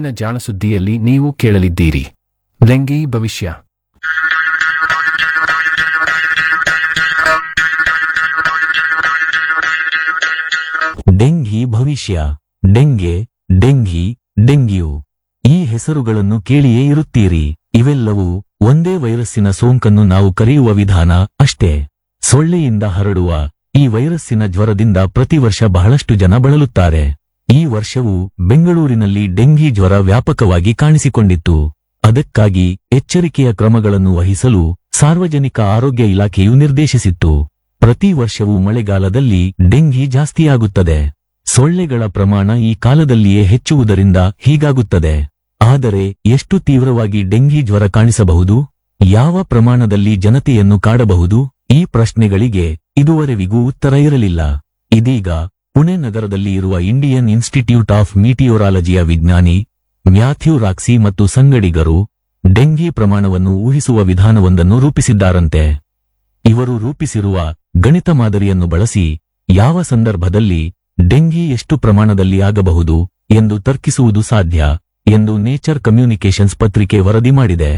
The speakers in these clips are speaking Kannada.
ಇಂದಿನ ಜಾಣಸುದ್ದಿಯಲ್ಲಿ ನೀವು ಕೇಳಲಿದ್ದೀರಿ ಡೆಂಗಿ ಭವಿಷ್ಯ ಡೆಂಘಿ ಭವಿಷ್ಯ ಡೆಂಗೆ ಡೆಂಘಿ ಡೆಂಗ್ಯೂ ಈ ಹೆಸರುಗಳನ್ನು ಕೇಳಿಯೇ ಇರುತ್ತೀರಿ ಇವೆಲ್ಲವೂ ಒಂದೇ ವೈರಸ್ಸಿನ ಸೋಂಕನ್ನು ನಾವು ಕರೆಯುವ ವಿಧಾನ ಅಷ್ಟೇ ಸೊಳ್ಳೆಯಿಂದ ಹರಡುವ ಈ ವೈರಸ್ಸಿನ ಜ್ವರದಿಂದ ಪ್ರತಿ ವರ್ಷ ಬಹಳಷ್ಟು ಜನ ಬಳಲುತ್ತಾರೆ ಈ ವರ್ಷವೂ ಬೆಂಗಳೂರಿನಲ್ಲಿ ಡೆಂಗಿ ಜ್ವರ ವ್ಯಾಪಕವಾಗಿ ಕಾಣಿಸಿಕೊಂಡಿತ್ತು ಅದಕ್ಕಾಗಿ ಎಚ್ಚರಿಕೆಯ ಕ್ರಮಗಳನ್ನು ವಹಿಸಲು ಸಾರ್ವಜನಿಕ ಆರೋಗ್ಯ ಇಲಾಖೆಯು ನಿರ್ದೇಶಿಸಿತ್ತು ಪ್ರತಿ ವರ್ಷವೂ ಮಳೆಗಾಲದಲ್ಲಿ ಡೆಂಗಿ ಜಾಸ್ತಿಯಾಗುತ್ತದೆ ಸೊಳ್ಳೆಗಳ ಪ್ರಮಾಣ ಈ ಕಾಲದಲ್ಲಿಯೇ ಹೆಚ್ಚುವುದರಿಂದ ಹೀಗಾಗುತ್ತದೆ ಆದರೆ ಎಷ್ಟು ತೀವ್ರವಾಗಿ ಡೆಂಗಿ ಜ್ವರ ಕಾಣಿಸಬಹುದು ಯಾವ ಪ್ರಮಾಣದಲ್ಲಿ ಜನತೆಯನ್ನು ಕಾಡಬಹುದು ಈ ಪ್ರಶ್ನೆಗಳಿಗೆ ಇದುವರೆವಿಗೂ ಉತ್ತರ ಇರಲಿಲ್ಲ ಇದೀಗ ಪುಣೆ ನಗರದಲ್ಲಿ ಇರುವ ಇಂಡಿಯನ್ ಇನ್ಸ್ಟಿಟ್ಯೂಟ್ ಆಫ್ ಮೀಟಿಯೋರಾಲಜಿಯ ವಿಜ್ಞಾನಿ ಮ್ಯಾಥ್ಯೂ ರಾಕ್ಸಿ ಮತ್ತು ಸಂಗಡಿಗರು ಡೆಂಗಿ ಪ್ರಮಾಣವನ್ನು ಊಹಿಸುವ ವಿಧಾನವೊಂದನ್ನು ರೂಪಿಸಿದ್ದಾರಂತೆ ಇವರು ರೂಪಿಸಿರುವ ಗಣಿತ ಮಾದರಿಯನ್ನು ಬಳಸಿ ಯಾವ ಸಂದರ್ಭದಲ್ಲಿ ಡೆಂಗಿ ಎಷ್ಟು ಪ್ರಮಾಣದಲ್ಲಿ ಆಗಬಹುದು ಎಂದು ತರ್ಕಿಸುವುದು ಸಾಧ್ಯ ಎಂದು ನೇಚರ್ ಕಮ್ಯುನಿಕೇಷನ್ಸ್ ಪತ್ರಿಕೆ ವರದಿ ಮಾಡಿದೆ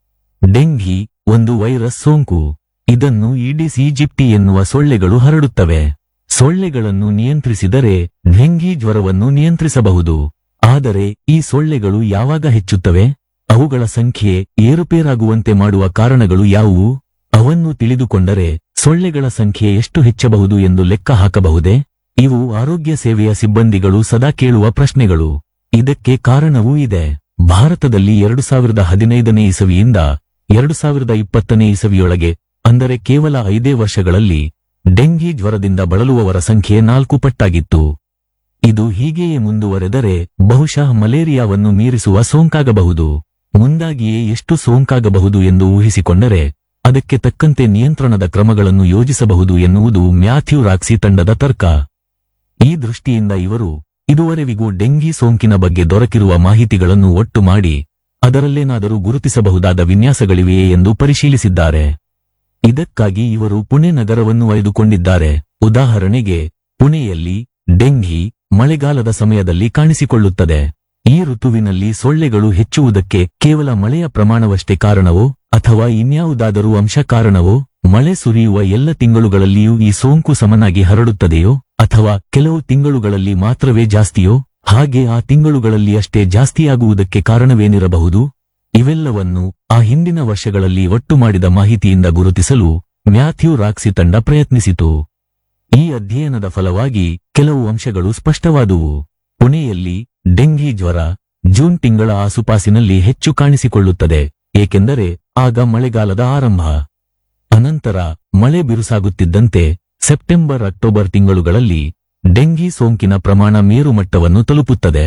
ಡೆಂಘಿ ಒಂದು ವೈರಸ್ ಸೋಂಕು ಇದನ್ನು ಈಡಿಸ್ ಈಜಿಪ್ಟಿ ಎನ್ನುವ ಸೊಳ್ಳೆಗಳು ಹರಡುತ್ತವೆ ಸೊಳ್ಳೆಗಳನ್ನು ನಿಯಂತ್ರಿಸಿದರೆ ಡೆಂಗಿ ಜ್ವರವನ್ನು ನಿಯಂತ್ರಿಸಬಹುದು ಆದರೆ ಈ ಸೊಳ್ಳೆಗಳು ಯಾವಾಗ ಹೆಚ್ಚುತ್ತವೆ ಅವುಗಳ ಸಂಖ್ಯೆ ಏರುಪೇರಾಗುವಂತೆ ಮಾಡುವ ಕಾರಣಗಳು ಯಾವುವು ಅವನ್ನು ತಿಳಿದುಕೊಂಡರೆ ಸೊಳ್ಳೆಗಳ ಸಂಖ್ಯೆ ಎಷ್ಟು ಹೆಚ್ಚಬಹುದು ಎಂದು ಲೆಕ್ಕ ಹಾಕಬಹುದೇ ಇವು ಆರೋಗ್ಯ ಸೇವೆಯ ಸಿಬ್ಬಂದಿಗಳು ಸದಾ ಕೇಳುವ ಪ್ರಶ್ನೆಗಳು ಇದಕ್ಕೆ ಕಾರಣವೂ ಇದೆ ಭಾರತದಲ್ಲಿ ಎರಡು ಸಾವಿರದ ಹದಿನೈದನೇ ಇಸವಿಯಿಂದ ಎರಡು ಸಾವಿರದ ಇಪ್ಪತ್ತನೇ ಇಸವಿಯೊಳಗೆ ಅಂದರೆ ಕೇವಲ ಐದೇ ವರ್ಷಗಳಲ್ಲಿ ಡೆಂಗಿ ಜ್ವರದಿಂದ ಬಳಲುವವರ ಸಂಖ್ಯೆ ನಾಲ್ಕು ಪಟ್ಟಾಗಿತ್ತು ಇದು ಹೀಗೆಯೇ ಮುಂದುವರೆದರೆ ಬಹುಶಃ ಮಲೇರಿಯಾವನ್ನು ಮೀರಿಸುವ ಸೋಂಕಾಗಬಹುದು ಮುಂದಾಗಿಯೇ ಎಷ್ಟು ಸೋಂಕಾಗಬಹುದು ಎಂದು ಊಹಿಸಿಕೊಂಡರೆ ಅದಕ್ಕೆ ತಕ್ಕಂತೆ ನಿಯಂತ್ರಣದ ಕ್ರಮಗಳನ್ನು ಯೋಜಿಸಬಹುದು ಎನ್ನುವುದು ಮ್ಯಾಥ್ಯೂ ರಾಕ್ಸಿ ತಂಡದ ತರ್ಕ ಈ ದೃಷ್ಟಿಯಿಂದ ಇವರು ಇದುವರೆವಿಗೂ ಡೆಂಗಿ ಸೋಂಕಿನ ಬಗ್ಗೆ ದೊರಕಿರುವ ಮಾಹಿತಿಗಳನ್ನು ಒಟ್ಟು ಮಾಡಿ ಅದರಲ್ಲೇನಾದರೂ ಗುರುತಿಸಬಹುದಾದ ವಿನ್ಯಾಸಗಳಿವೆಯೇ ಎಂದು ಪರಿಶೀಲಿಸಿದ್ದಾರೆ ಇದಕ್ಕಾಗಿ ಇವರು ಪುಣೆ ನಗರವನ್ನು ಆಯ್ದುಕೊಂಡಿದ್ದಾರೆ ಉದಾಹರಣೆಗೆ ಪುಣೆಯಲ್ಲಿ ಡೆಂಘಿ ಮಳೆಗಾಲದ ಸಮಯದಲ್ಲಿ ಕಾಣಿಸಿಕೊಳ್ಳುತ್ತದೆ ಈ ಋತುವಿನಲ್ಲಿ ಸೊಳ್ಳೆಗಳು ಹೆಚ್ಚುವುದಕ್ಕೆ ಕೇವಲ ಮಳೆಯ ಪ್ರಮಾಣವಷ್ಟೇ ಕಾರಣವೋ ಅಥವಾ ಇನ್ಯಾವುದಾದರೂ ಅಂಶ ಕಾರಣವೋ ಮಳೆ ಸುರಿಯುವ ಎಲ್ಲ ತಿಂಗಳುಗಳಲ್ಲಿಯೂ ಈ ಸೋಂಕು ಸಮನಾಗಿ ಹರಡುತ್ತದೆಯೋ ಅಥವಾ ಕೆಲವು ತಿಂಗಳುಗಳಲ್ಲಿ ಮಾತ್ರವೇ ಜಾಸ್ತಿಯೋ ಹಾಗೆ ಆ ತಿಂಗಳುಗಳಲ್ಲಿ ಅಷ್ಟೇ ಜಾಸ್ತಿಯಾಗುವುದಕ್ಕೆ ಕಾರಣವೇನಿರಬಹುದು ಇವೆಲ್ಲವನ್ನು ಆ ಹಿಂದಿನ ವರ್ಷಗಳಲ್ಲಿ ಒಟ್ಟು ಮಾಡಿದ ಮಾಹಿತಿಯಿಂದ ಗುರುತಿಸಲು ಮ್ಯಾಥ್ಯೂ ರಾಕ್ಸಿ ತಂಡ ಪ್ರಯತ್ನಿಸಿತು ಈ ಅಧ್ಯಯನದ ಫಲವಾಗಿ ಕೆಲವು ಅಂಶಗಳು ಸ್ಪಷ್ಟವಾದುವು ಪುಣೆಯಲ್ಲಿ ಡೆಂಗಿ ಜ್ವರ ಜೂನ್ ತಿಂಗಳ ಆಸುಪಾಸಿನಲ್ಲಿ ಹೆಚ್ಚು ಕಾಣಿಸಿಕೊಳ್ಳುತ್ತದೆ ಏಕೆಂದರೆ ಆಗ ಮಳೆಗಾಲದ ಆರಂಭ ಅನಂತರ ಮಳೆ ಬಿರುಸಾಗುತ್ತಿದ್ದಂತೆ ಸೆಪ್ಟೆಂಬರ್ ಅಕ್ಟೋಬರ್ ತಿಂಗಳುಗಳಲ್ಲಿ ಡೆಂಗಿ ಸೋಂಕಿನ ಪ್ರಮಾಣ ಮೇರುಮಟ್ಟವನ್ನು ತಲುಪುತ್ತದೆ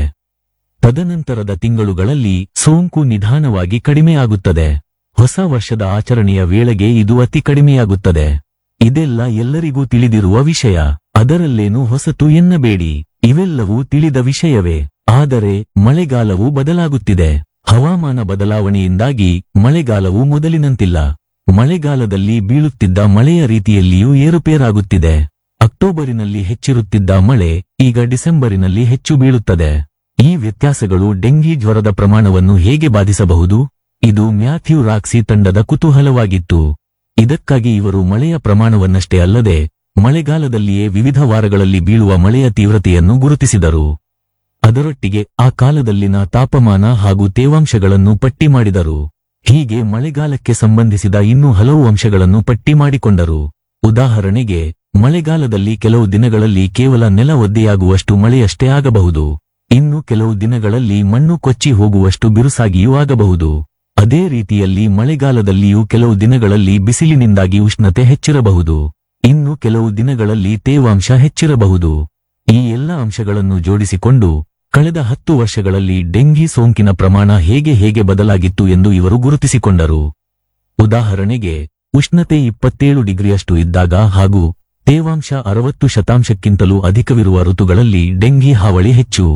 ತದನಂತರದ ತಿಂಗಳುಗಳಲ್ಲಿ ಸೋಂಕು ನಿಧಾನವಾಗಿ ಕಡಿಮೆಯಾಗುತ್ತದೆ ಹೊಸ ವರ್ಷದ ಆಚರಣೆಯ ವೇಳೆಗೆ ಇದು ಅತಿ ಕಡಿಮೆಯಾಗುತ್ತದೆ ಇದೆಲ್ಲ ಎಲ್ಲರಿಗೂ ತಿಳಿದಿರುವ ವಿಷಯ ಅದರಲ್ಲೇನು ಹೊಸತು ಎನ್ನಬೇಡಿ ಇವೆಲ್ಲವೂ ತಿಳಿದ ವಿಷಯವೇ ಆದರೆ ಮಳೆಗಾಲವು ಬದಲಾಗುತ್ತಿದೆ ಹವಾಮಾನ ಬದಲಾವಣೆಯಿಂದಾಗಿ ಮಳೆಗಾಲವು ಮೊದಲಿನಂತಿಲ್ಲ ಮಳೆಗಾಲದಲ್ಲಿ ಬೀಳುತ್ತಿದ್ದ ಮಳೆಯ ರೀತಿಯಲ್ಲಿಯೂ ಏರುಪೇರಾಗುತ್ತಿದೆ ಅಕ್ಟೋಬರಿನಲ್ಲಿ ಹೆಚ್ಚಿರುತ್ತಿದ್ದ ಮಳೆ ಈಗ ಡಿಸೆಂಬರಿನಲ್ಲಿ ಹೆಚ್ಚು ಬೀಳುತ್ತದೆ ಈ ವ್ಯತ್ಯಾಸಗಳು ಡೆಂಗಿ ಜ್ವರದ ಪ್ರಮಾಣವನ್ನು ಹೇಗೆ ಬಾಧಿಸಬಹುದು ಇದು ಮ್ಯಾಥ್ಯೂ ರಾಕ್ಸಿ ತಂಡದ ಕುತೂಹಲವಾಗಿತ್ತು ಇದಕ್ಕಾಗಿ ಇವರು ಮಳೆಯ ಪ್ರಮಾಣವನ್ನಷ್ಟೇ ಅಲ್ಲದೆ ಮಳೆಗಾಲದಲ್ಲಿಯೇ ವಿವಿಧ ವಾರಗಳಲ್ಲಿ ಬೀಳುವ ಮಳೆಯ ತೀವ್ರತೆಯನ್ನು ಗುರುತಿಸಿದರು ಅದರೊಟ್ಟಿಗೆ ಆ ಕಾಲದಲ್ಲಿನ ತಾಪಮಾನ ಹಾಗೂ ತೇವಾಂಶಗಳನ್ನು ಪಟ್ಟಿ ಮಾಡಿದರು ಹೀಗೆ ಮಳೆಗಾಲಕ್ಕೆ ಸಂಬಂಧಿಸಿದ ಇನ್ನೂ ಹಲವು ಅಂಶಗಳನ್ನು ಪಟ್ಟಿ ಮಾಡಿಕೊಂಡರು ಉದಾಹರಣೆಗೆ ಮಳೆಗಾಲದಲ್ಲಿ ಕೆಲವು ದಿನಗಳಲ್ಲಿ ಕೇವಲ ನೆಲ ಒದ್ದೆಯಾಗುವಷ್ಟು ಮಳೆಯಷ್ಟೇ ಆಗಬಹುದು ಇನ್ನು ಕೆಲವು ದಿನಗಳಲ್ಲಿ ಮಣ್ಣು ಕೊಚ್ಚಿ ಹೋಗುವಷ್ಟು ಬಿರುಸಾಗಿಯೂ ಆಗಬಹುದು ಅದೇ ರೀತಿಯಲ್ಲಿ ಮಳೆಗಾಲದಲ್ಲಿಯೂ ಕೆಲವು ದಿನಗಳಲ್ಲಿ ಬಿಸಿಲಿನಿಂದಾಗಿ ಉಷ್ಣತೆ ಹೆಚ್ಚಿರಬಹುದು ಇನ್ನು ಕೆಲವು ದಿನಗಳಲ್ಲಿ ತೇವಾಂಶ ಹೆಚ್ಚಿರಬಹುದು ಈ ಎಲ್ಲ ಅಂಶಗಳನ್ನು ಜೋಡಿಸಿಕೊಂಡು ಕಳೆದ ಹತ್ತು ವರ್ಷಗಳಲ್ಲಿ ಡೆಂಗಿ ಸೋಂಕಿನ ಪ್ರಮಾಣ ಹೇಗೆ ಹೇಗೆ ಬದಲಾಗಿತ್ತು ಎಂದು ಇವರು ಗುರುತಿಸಿಕೊಂಡರು ಉದಾಹರಣೆಗೆ ಉಷ್ಣತೆ ಇಪ್ಪತ್ತೇಳು ಡಿಗ್ರಿಯಷ್ಟು ಇದ್ದಾಗ ಹಾಗೂ ತೇವಾಂಶ ಅರವತ್ತು ಶತಾಂಶಕ್ಕಿಂತಲೂ ಅಧಿಕವಿರುವ ಋತುಗಳಲ್ಲಿ ಡೆಂಗಿ ಹಾವಳಿ ಹೆಚ್ಚು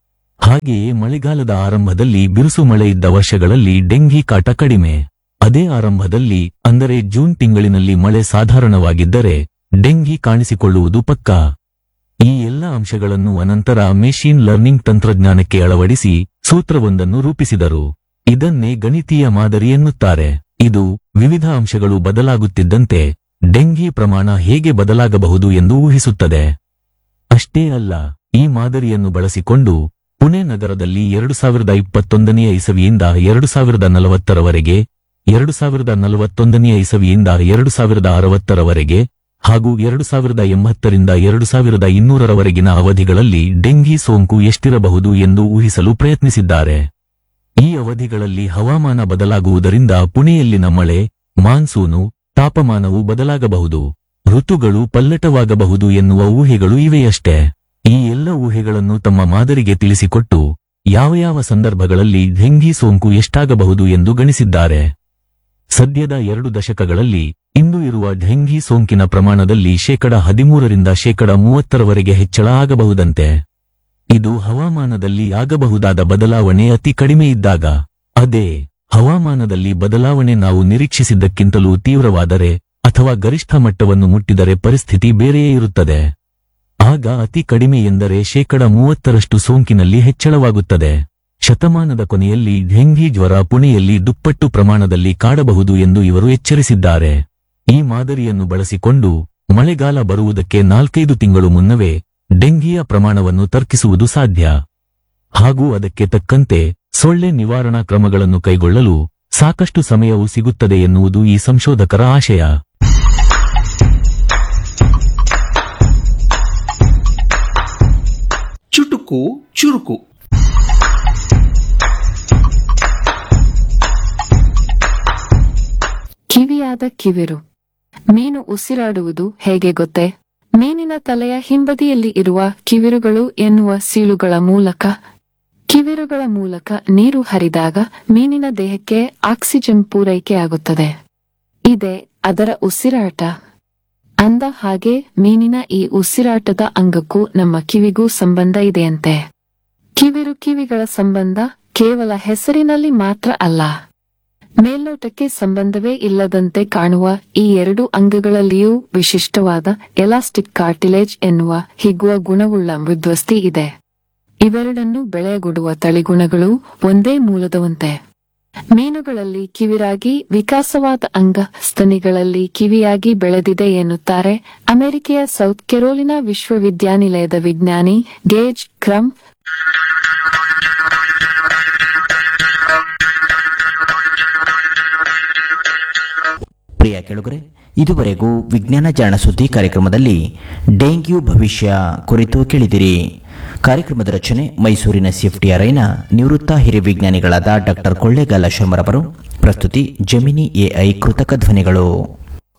ಹಾಗೆಯೇ ಮಳೆಗಾಲದ ಆರಂಭದಲ್ಲಿ ಬಿರುಸು ಮಳೆ ಇದ್ದ ವರ್ಷಗಳಲ್ಲಿ ಡೆಂಗಿ ಕಾಟ ಕಡಿಮೆ ಅದೇ ಆರಂಭದಲ್ಲಿ ಅಂದರೆ ಜೂನ್ ತಿಂಗಳಿನಲ್ಲಿ ಮಳೆ ಸಾಧಾರಣವಾಗಿದ್ದರೆ ಡೆಂಗಿ ಕಾಣಿಸಿಕೊಳ್ಳುವುದು ಪಕ್ಕಾ ಈ ಎಲ್ಲ ಅಂಶಗಳನ್ನು ಅನಂತರ ಮೆಷಿನ್ ಲರ್ನಿಂಗ್ ತಂತ್ರಜ್ಞಾನಕ್ಕೆ ಅಳವಡಿಸಿ ಸೂತ್ರವೊಂದನ್ನು ರೂಪಿಸಿದರು ಇದನ್ನೇ ಗಣಿತೀಯ ಮಾದರಿ ಎನ್ನುತ್ತಾರೆ ಇದು ವಿವಿಧ ಅಂಶಗಳು ಬದಲಾಗುತ್ತಿದ್ದಂತೆ ಡೆಂಗಿ ಪ್ರಮಾಣ ಹೇಗೆ ಬದಲಾಗಬಹುದು ಎಂದು ಊಹಿಸುತ್ತದೆ ಅಷ್ಟೇ ಅಲ್ಲ ಈ ಮಾದರಿಯನ್ನು ಬಳಸಿಕೊಂಡು ಪುಣೆ ನಗರದಲ್ಲಿ ಎರಡು ಸಾವಿರದ ಇಪ್ಪತ್ತೊಂದನೆಯ ಇಸವಿಯಿಂದ ಎರಡು ಸಾವಿರದ ನಲವತ್ತರವರೆಗೆ ಎರಡು ಸಾವಿರದ ನಲವತ್ತೊಂದನೆಯ ಇಸವಿಯಿಂದ ಎರಡು ಸಾವಿರದ ಅರವತ್ತರವರೆಗೆ ಹಾಗೂ ಎರಡು ಸಾವಿರದ ಎಂಬತ್ತರಿಂದ ಎರಡು ಸಾವಿರದ ಇನ್ನೂರರವರೆಗಿನ ಅವಧಿಗಳಲ್ಲಿ ಡೆಂಗಿ ಸೋಂಕು ಎಷ್ಟಿರಬಹುದು ಎಂದು ಊಹಿಸಲು ಪ್ರಯತ್ನಿಸಿದ್ದಾರೆ ಈ ಅವಧಿಗಳಲ್ಲಿ ಹವಾಮಾನ ಬದಲಾಗುವುದರಿಂದ ಪುಣೆಯಲ್ಲಿನ ಮಳೆ ಮಾನ್ಸೂನು ತಾಪಮಾನವು ಬದಲಾಗಬಹುದು ಋತುಗಳು ಪಲ್ಲಟವಾಗಬಹುದು ಎನ್ನುವ ಊಹೆಗಳು ಇವೆಯಷ್ಟೇ ಈ ಎಲ್ಲ ಊಹೆಗಳನ್ನು ತಮ್ಮ ಮಾದರಿಗೆ ತಿಳಿಸಿಕೊಟ್ಟು ಯಾವ ಯಾವ ಸಂದರ್ಭಗಳಲ್ಲಿ ಡೆಂಗಿ ಸೋಂಕು ಎಷ್ಟಾಗಬಹುದು ಎಂದು ಗಣಿಸಿದ್ದಾರೆ ಸದ್ಯದ ಎರಡು ದಶಕಗಳಲ್ಲಿ ಇಂದು ಇರುವ ಡೆಂಗಿ ಸೋಂಕಿನ ಪ್ರಮಾಣದಲ್ಲಿ ಶೇಕಡ ಹದಿಮೂರರಿಂದ ಶೇಕಡ ಮೂವತ್ತರವರೆಗೆ ಹೆಚ್ಚಳ ಆಗಬಹುದಂತೆ ಇದು ಹವಾಮಾನದಲ್ಲಿ ಆಗಬಹುದಾದ ಬದಲಾವಣೆ ಅತಿ ಕಡಿಮೆ ಇದ್ದಾಗ ಅದೇ ಹವಾಮಾನದಲ್ಲಿ ಬದಲಾವಣೆ ನಾವು ನಿರೀಕ್ಷಿಸಿದ್ದಕ್ಕಿಂತಲೂ ತೀವ್ರವಾದರೆ ಅಥವಾ ಗರಿಷ್ಠ ಮಟ್ಟವನ್ನು ಮುಟ್ಟಿದರೆ ಪರಿಸ್ಥಿತಿ ಬೇರೆಯೇ ಇರುತ್ತದೆ ಆಗ ಅತಿ ಕಡಿಮೆ ಎಂದರೆ ಶೇಕಡ ಮೂವತ್ತರಷ್ಟು ಸೋಂಕಿನಲ್ಲಿ ಹೆಚ್ಚಳವಾಗುತ್ತದೆ ಶತಮಾನದ ಕೊನೆಯಲ್ಲಿ ಡೆಂಗಿ ಜ್ವರ ಪುಣೆಯಲ್ಲಿ ದುಪ್ಪಟ್ಟು ಪ್ರಮಾಣದಲ್ಲಿ ಕಾಡಬಹುದು ಎಂದು ಇವರು ಎಚ್ಚರಿಸಿದ್ದಾರೆ ಈ ಮಾದರಿಯನ್ನು ಬಳಸಿಕೊಂಡು ಮಳೆಗಾಲ ಬರುವುದಕ್ಕೆ ನಾಲ್ಕೈದು ತಿಂಗಳು ಮುನ್ನವೇ ಡೆಂಗಿಯ ಪ್ರಮಾಣವನ್ನು ತರ್ಕಿಸುವುದು ಸಾಧ್ಯ ಹಾಗೂ ಅದಕ್ಕೆ ತಕ್ಕಂತೆ ಸೊಳ್ಳೆ ನಿವಾರಣಾ ಕ್ರಮಗಳನ್ನು ಕೈಗೊಳ್ಳಲು ಸಾಕಷ್ಟು ಸಮಯವು ಸಿಗುತ್ತದೆ ಎನ್ನುವುದು ಈ ಸಂಶೋಧಕರ ಆಶಯ ಚುಟುಕು ಚುರುಕು ಕಿವಿಯಾದ ಕಿವಿರು ಮೀನು ಉಸಿರಾಡುವುದು ಹೇಗೆ ಗೊತ್ತೇ ಮೀನಿನ ತಲೆಯ ಹಿಂಬದಿಯಲ್ಲಿ ಇರುವ ಕಿವಿರುಗಳು ಎನ್ನುವ ಸೀಳುಗಳ ಮೂಲಕ ಕಿವಿರುಗಳ ಮೂಲಕ ನೀರು ಹರಿದಾಗ ಮೀನಿನ ದೇಹಕ್ಕೆ ಆಕ್ಸಿಜನ್ ಪೂರೈಕೆಯಾಗುತ್ತದೆ ಇದೇ ಅದರ ಉಸಿರಾಟ ಅಂದ ಹಾಗೆ ಮೀನಿನ ಈ ಉಸಿರಾಟದ ಅಂಗಕ್ಕೂ ನಮ್ಮ ಕಿವಿಗೂ ಸಂಬಂಧ ಇದೆಯಂತೆ ಕಿವಿರು ಕಿವಿಗಳ ಸಂಬಂಧ ಕೇವಲ ಹೆಸರಿನಲ್ಲಿ ಮಾತ್ರ ಅಲ್ಲ ಮೇಲ್ನೋಟಕ್ಕೆ ಸಂಬಂಧವೇ ಇಲ್ಲದಂತೆ ಕಾಣುವ ಈ ಎರಡು ಅಂಗಗಳಲ್ಲಿಯೂ ವಿಶಿಷ್ಟವಾದ ಎಲಾಸ್ಟಿಕ್ ಕಾರ್ಟಿಲೇಜ್ ಎನ್ನುವ ಹಿಗ್ಗುವ ಗುಣವುಳ್ಳ ಮೃದ್ವಸ್ಥಿ ಇದೆ ಇವೆರಡನ್ನು ಬೆಳೆಯಗೊಡುವ ತಳಿಗುಣಗಳು ಒಂದೇ ಮೂಲದವಂತೆ ಮೀನುಗಳಲ್ಲಿ ಕಿವಿರಾಗಿ ವಿಕಾಸವಾದ ಅಂಗ ಸ್ತನಿಗಳಲ್ಲಿ ಕಿವಿಯಾಗಿ ಬೆಳೆದಿದೆ ಎನ್ನುತ್ತಾರೆ ಅಮೆರಿಕೆಯ ಸೌತ್ ಕೆರೋಲಿನಾ ವಿಶ್ವವಿದ್ಯಾನಿಲಯದ ವಿಜ್ಞಾನಿ ಗೇಜ್ ಕ್ರಮ್ ಪ್ರಿಯ ಕೆಳಗರೆ ಇದುವರೆಗೂ ವಿಜ್ಞಾನ ಜಾಣ ಸುದ್ದಿ ಕಾರ್ಯಕ್ರಮದಲ್ಲಿ ಡೆಂಗ್ಯೂ ಭವಿಷ್ಯ ಕುರಿತು ಕೇಳಿದಿರಿ ಕಾರ್ಯಕ್ರಮದ ರಚನೆ ಮೈಸೂರಿನ ಸಿಎಫ್ಟಿಆರ್ಐನ ನಿವೃತ್ತ ಹಿರಿಯ ವಿಜ್ಞಾನಿಗಳಾದ ಡಾಕ್ಟರ್ ಕೊಳ್ಳೇಗಾಲ ಶರ್ಮರವರು ಪ್ರಸ್ತುತಿ ಜಮಿನಿ ಎಐ ಕೃತಕ ಧ್ವನಿಗಳು